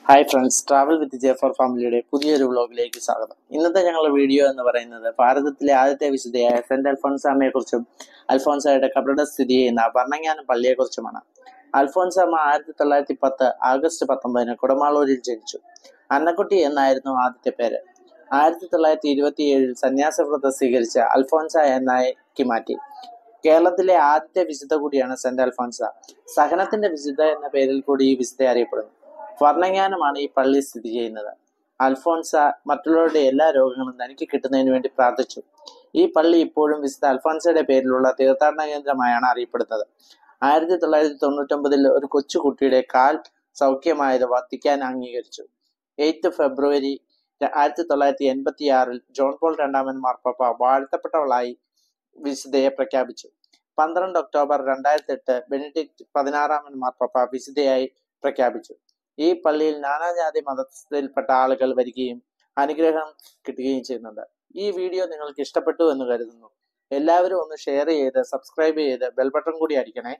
Hi friends travel with Jefer ഫാമിലിയുടെ പുതിയൊരു വ്ളോഗിലേക്ക് സ്വാഗതം ഇന്നത്തെ ഞങ്ങളുടെ വീഡിയോ എന്ന് പറയുന്നത് ഭാരതത്തിലെ ആദ്യത്തെ വിശുദ്ധയായ സെന്റ് അൽഫോൻസാമയെ കുറിച്ചും അൽഫോൻസായുടെ കബറുടെ സ്ഥിതി ചെയ്യുന്ന ഭരണങ്ങാനം പള്ളിയെക്കുറിച്ചുമാണ് അൽഫോൻസാമ ആയിരത്തി തൊള്ളായിരത്തി പത്ത് ആഗസ്റ്റ് പത്തൊമ്പതിന് കുടമാളൂരിൽ ജനിച്ചു അന്നക്കുട്ടി എന്നായിരുന്നു ആദ്യത്തെ പേര് ആയിരത്തി തൊള്ളായിരത്തി ഇരുപത്തി ഏഴിൽ സന്യാസവ്രതം സ്വീകരിച്ച അൽഫോൻസ എന്നാക്കി മാറ്റി കേരളത്തിലെ ആദ്യത്തെ വിശുദ്ധ കൂടിയാണ് സെന്റ് അൽഫോൻസ സഹനത്തിന്റെ വിശുദ്ധ എന്ന പേരിൽ കൂടി ഈ വിശുദ്ധ അറിയപ്പെടുന്നു വർണ്ണജ്ഞാനമാണ് ഈ പള്ളി സ്ഥിതി ചെയ്യുന്നത് അൽഫോൻസ മറ്റുള്ളവരുടെ എല്ലാ രോഗങ്ങളും തനിക്ക് കിട്ടുന്നതിന് വേണ്ടി പ്രാർത്ഥിച്ചു ഈ പള്ളി ഇപ്പോഴും വിശുദ്ധ അൽഫോൻസയുടെ പേരിലുള്ള തീർത്ഥാടന കേന്ദ്രമായാണ് അറിയപ്പെടുന്നത് ആയിരത്തി തൊള്ളായിരത്തി തൊണ്ണൂറ്റൊമ്പതിൽ ഒരു കൊച്ചുകുട്ടിയുടെ കാൽ സൗഖ്യമായത് വത്തിക്കാൻ അംഗീകരിച്ചു എയ്ത്ത് ഫെബ്രുവരി ആയിരത്തി തൊള്ളായിരത്തി എൺപത്തി ആറിൽ ജോൺ പോൾ രണ്ടാമൻ മാർപ്പാപ്പ വാഴ്ത്തപ്പെട്ടവളായി വിശുദ്ധയെ പ്രഖ്യാപിച്ചു പന്ത്രണ്ട് ഒക്ടോബർ രണ്ടായിരത്തി എട്ട് ബെനഡിക്ട് പതിനാറാമൻ മാർപ്പാപ്പ വിശുദ്ധയായി പ്രഖ്യാപിച്ചു ഈ പള്ളിയിൽ നാനാജാതി മതത്തിൽപ്പെട്ട ആളുകൾ വരികയും അനുഗ്രഹം കിട്ടുകയും ചെയ്യുന്നുണ്ട് ഈ വീഡിയോ നിങ്ങൾക്ക് ഇഷ്ടപ്പെട്ടു എന്ന് കരുതുന്നു എല്ലാവരും ഒന്ന് ഷെയർ ചെയ്ത് സബ്സ്ക്രൈബ് ചെയ്ത് ബെൽ ബട്ടൺ കൂടി അടിക്കണേ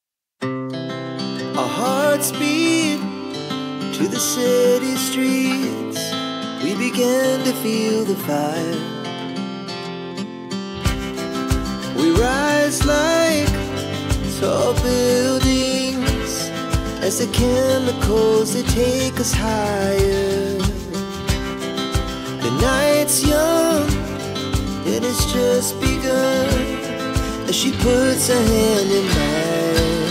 Our hearts beat to the city streets. We began to feel the fire. We rise like tall buildings as the chemicals they take us higher. The night's young, it has just begun as she puts her hand in mine.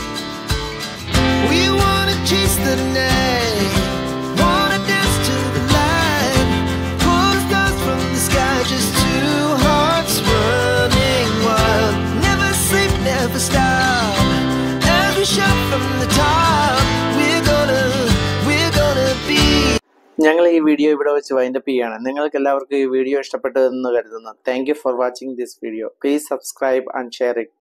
We wanna chase the night, wanna dance to the light, pull the stars from the sky, just two hearts running wild. Never sleep, never stop. As we shout from the top, we're gonna, we're gonna be. ഞങ്ങൾ ഈ video ഇവിടെ വെച്ച് wind up ചെയ്യാണ് നിങ്ങൾക്ക് എല്ലാവർക്കും ഈ video ഇഷ്ടപ്പെട്ടു എന്ന് കരുതുന്നു thank you for watching this video please subscribe and share it